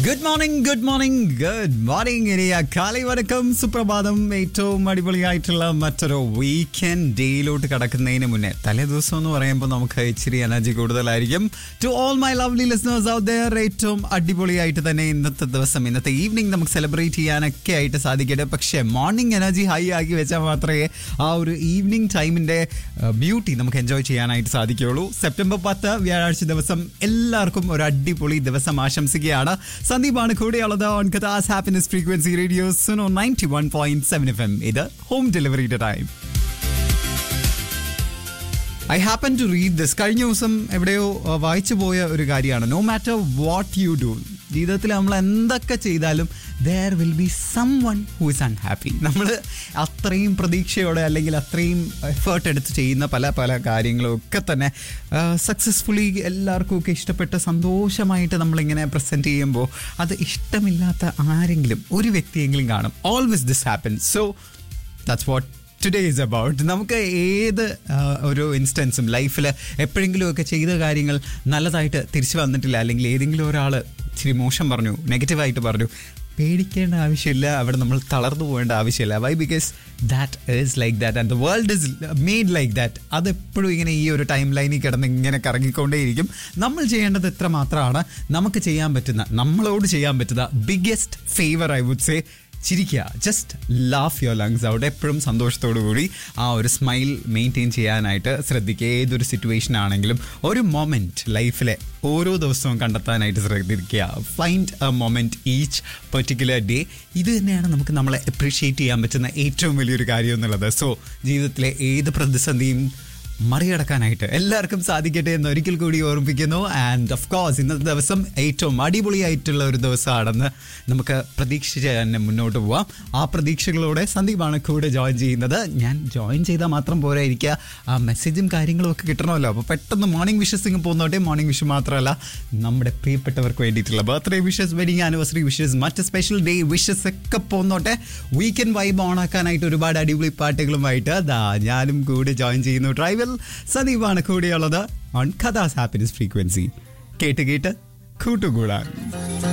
good morning good morning good morning ഇനി കാലി വണക്കം സുപ്രഭാതം ഏറ്റവും അടിപൊളിയായിട്ടുള്ള മറ്റൊരു വീക്കെൻഡ് ഡേയിലോട്ട് കടക്കുന്നതിന് മുന്നേ തലേ ദിവസം എന്ന് പറയുമ്പോൾ നമുക്ക് ഇച്ചിരി എനർജി കൂടുതലായിരിക്കും to all my lovely listeners out there ഏറ്റവും അടിപൊളിയായിട്ട് തന്നെ ഇന്നത്തെ ദിവസം ഇന്നത്തെ ഈവനിങ് നമുക്ക് സെലിബ്രേറ്റ് ചെയ്യാനൊക്കെ ആയിട്ട് സാധിക്കട്ടെ പക്ഷേ മോർണിംഗ് എനർജി ഹൈ ആക്കി വെച്ചാൽ മാത്രമേ ആ ഒരു ഈവനിങ് ടൈമിന്റെ ബ്യൂട്ടി നമുക്ക് എൻജോയ് ചെയ്യാനായിട്ട് സാധിക്കുകയുള്ളൂ സെപ്റ്റംബർ പത്ത് വ്യാഴാഴ്ച ദിവസം എല്ലാവർക്കും ഒരു അടിപൊളി ദിവസം ആശംസിക്കുകയാണ് സന്ദീപാണ് കൂടെയുള്ളത് ഓൺ കഥാസ് happiness frequency radio Suno ninety one point seven F M ഇത് ഹോം ഡെലിവറിയുടെ time I happen to read this കഴിഞ്ഞ ദിവസം എവിടെയോ uh, വായിച്ചു പോയ ഒരു കാര്യമാണ് no matter what you do ജീവിതത്തിൽ നമ്മൾ എന്തൊക്കെ ചെയ്താലും there will be someone who is unhappy നമ്മൾ അത്രയും പ്രതീക്ഷയോടെ അല്ലെങ്കിൽ അത്രയും എഫേർട്ട് എടുത്ത് ചെയ്യുന്ന പല പല കാര്യങ്ങളും ഒക്കെ തന്നെ സക്സസ്ഫുള്ളി എല്ലാവർക്കും ഒക്കെ ഇഷ്ടപ്പെട്ട് സന്തോഷമായിട്ട് നമ്മളിങ്ങനെ പ്രസൻറ്റ് ചെയ്യുമ്പോൾ അത് ഇഷ്ടമില്ലാത്ത ആരെങ്കിലും ഒരു വ്യക്തിയെങ്കിലും കാണും always this happen so that's what today is about നമുക്ക് ഏത് ആ, ഒരു ഇൻസ്റ്റൻസും ലൈഫിൽ എപ്പോഴെങ്കിലും ഒക്കെ ചെയ്ത കാര്യങ്ങൾ നല്ലതായിട്ട് തിരിച്ചു വന്നിട്ടില്ല അല്ലെങ്കിൽ ഏതെങ്കിലും ഒരാൾ ഇച്ചിരി മോശം പറഞ്ഞു നെഗറ്റീവായിട്ട് പറഞ്ഞു പേടിക്കേണ്ട ആവശ്യമില്ല അവിടെ നമ്മൾ തളർന്നു പോകേണ്ട ആവശ്യമില്ല why because that is like that and the world is made like that അതെപ്പോഴും ഇങ്ങനെ ഈ ഒരു ടൈം ലൈനിൽ കിടന്ന് ഇങ്ങനെ കറങ്ങിക്കൊണ്ടേയിരിക്കും നമ്മൾ ചെയ്യേണ്ടത് എത്ര മാത്രമാണ് നമുക്ക് ചെയ്യാൻ പറ്റുന്ന നമ്മളോട് ചെയ്യാൻ പറ്റുന്ന biggest favour I would say ചിരിക്കുക just laugh your lungs out എപ്പോഴും സന്തോഷത്തോടു കൂടി ആ ഒരു സ്മൈൽ മെയിൻറ്റെയിൻ ചെയ്യാനായിട്ട് ശ്രദ്ധിക്കുക ഏതൊരു സിറ്റുവേഷൻ ആണെങ്കിലും ഒരു മൊമെൻറ്റ് ലൈഫിലെ ഓരോ ദിവസവും കണ്ടെത്താനായിട്ട് ശ്രദ്ധിക്കുക find a moment each particular day ഇത് തന്നെയാണ് നമുക്ക് നമ്മളെ അപ്രീഷിയേറ്റ് ചെയ്യാൻ പറ്റുന്ന ഏറ്റവും വലിയൊരു കാര്യം എന്നുള്ളത് സോ ജീവിതത്തിലെ ഏത് പ്രതിസന്ധിയും മറികടക്കാനായിട്ട് എല്ലാവർക്കും സാധിക്കട്ടെ എന്ന് ഒരിക്കൽ കൂടി ഓർമ്മിപ്പിക്കുന്നു ആൻഡ് ഓഫ് കോഴ്സ് ഇന്നത്തെ ദിവസം ഏറ്റവും അടിപൊളിയായിട്ടുള്ള ഒരു ദിവസമാണെന്ന് നമുക്ക് പ്രതീക്ഷിച്ച് തന്നെ മുന്നോട്ട് പോവാം ആ പ്രതീക്ഷകളോടെ സന്ദീപാണ് കൂടെ ജോയിൻ ചെയ്യുന്നത് ഞാൻ ജോയിൻ ചെയ്താൽ മാത്രം പോരായിരിക്കുക ആ മെസ്സേജും കാര്യങ്ങളും ഒക്കെ കിട്ടണമല്ലോ അപ്പോൾ പെട്ടെന്ന് മോർണിംഗ് വിഷസ് ഇങ്ങ് പോന്നോട്ടെ മോർണിംഗ് വിഷ് മാത്രമല്ല നമ്മുടെ പ്രിയപ്പെട്ടവർക്ക് വേണ്ടിയിട്ടുള്ള birthday wishes wedding anniversary wishes മറ്റ് സ്പെഷ്യൽ ഡേ വിഷസ് ഒക്കെ പോന്നോട്ടെ വീക്കെൻഡ് വൈബ് ഓൺ ആക്കാനായിട്ട് ഒരുപാട് അടിപൊളി പാട്ടുകളുമായിട്ട് ദാ ഞാനും കൂടെ ജോയിൻ ചെയ്യുന്നു ഡ്രൈവിൽ സദീപാണ് കൂടെയുള്ളത് ഓൺ കഥാസ് ഹാപ്പിനെസ് ഫ്രീക്വൻസി കേട്ട് കേട്ട് കൂട്ടുകൂടാൻ